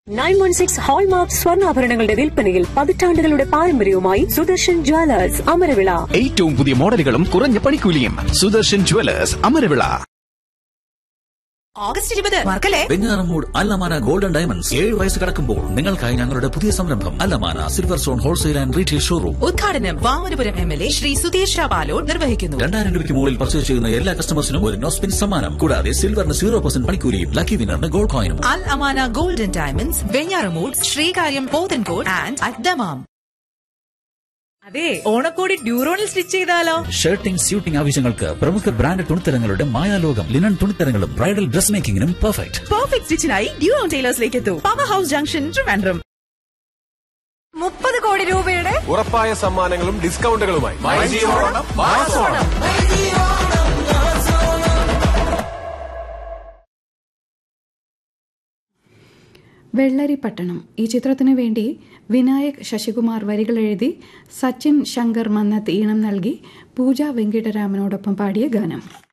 nine one six hallmark സ്വർണ്ണാഭരണങ്ങളുടെ വിൽപ്പനയിൽ പതിറ്റാണ്ടുകളുടെ പാരമ്പര്യവുമായി സുദർശൻ ജ്വല്ലേഴ്സ് അമരവിള ഏറ്റവും പുതിയ മോഡലുകളും കുറഞ്ഞ പണിക്കൂലിയും സുദർശൻ ജുവലേഴ്സ് അമരവിള ഓഗസ്റ്റ് ഇരുപത് മറക്കല്ലേ വെഞ്ഞാറമൂട് അല്ലമാന ഗോൾഡൻ ഡയമണ്ട്സ് ഏഴ് വയസ്സ് കടക്കുമ്പോൾ നിങ്ങൾക്കായി ഞങ്ങളുടെ പുതിയ സംരംഭം Al Amana silver stone wholesale and retail showroom ഉദ്ഘാടനം Vamanapuram M L A Shri Sudheer ഷാ ബാലോഡ് നിർവഹിക്കുന്നു രണ്ടായിരം രൂപയ്ക്ക് മുകളിൽ പർച്ചേസ് ചെയ്യുന്ന എല്ലാ കസ്റ്റമേഴ്സിനും ഒരു നോസ്പിൻ സമ്മാനം കൂടാതെ സിൽവറിന് സീറോ പെർസെന്റ് പണിക്കൂലിയും ലക്കി വിന്നറിന് ഗോൾഡ് കോയിനും Al Amana golden diamonds Venjaramoodu Sreekaryam Pothencode and അദ്ദമാം അതെ ഓണക്കോടി ഡ്യൂറോണിൽ സ്റ്റിച്ച് ചെയ്താലോ ഷർട്ടിംഗ് സ്യൂട്ടിംഗ് ആവശ്യങ്ങൾക്ക് പ്രമുഖ ബ്രാൻഡ് തുണിത്തരങ്ങളുടെ മായാലോകം ലിനൻ തുണിത്തരങ്ങളും ബ്രൈഡൽ ഡ്രസ് മേക്കിംഗിനും പെർഫെക്റ്റ് പെർഫെക്റ്റ് സ്റ്റിച്ചിനായി ഡ്യൂറോൺ ടൈലേഴ്സിലേക്ക് എത്തൂ പവർ ഹൗസ് ജംഗ്ഷൻ ട്രിവാൻഡ്രം മുപ്പത് കോടി രൂപയുടെ ഉറപ്പായ സമ്മാനങ്ങളും ഡിസ്കൗണ്ടുകളുമായി വെള്ളരിപ്പട്ടണം ഈ ചിത്രത്തിനു വേണ്ടി വിനായക് ശശികുമാർ വരികൾ എഴുതി സച്ചിൻ ശങ്കർ മന്നത്ത് ഈണം നൽകി പൂജ വെങ്കിട്ടരാമനോടൊപ്പം പാടിയ ഗാനം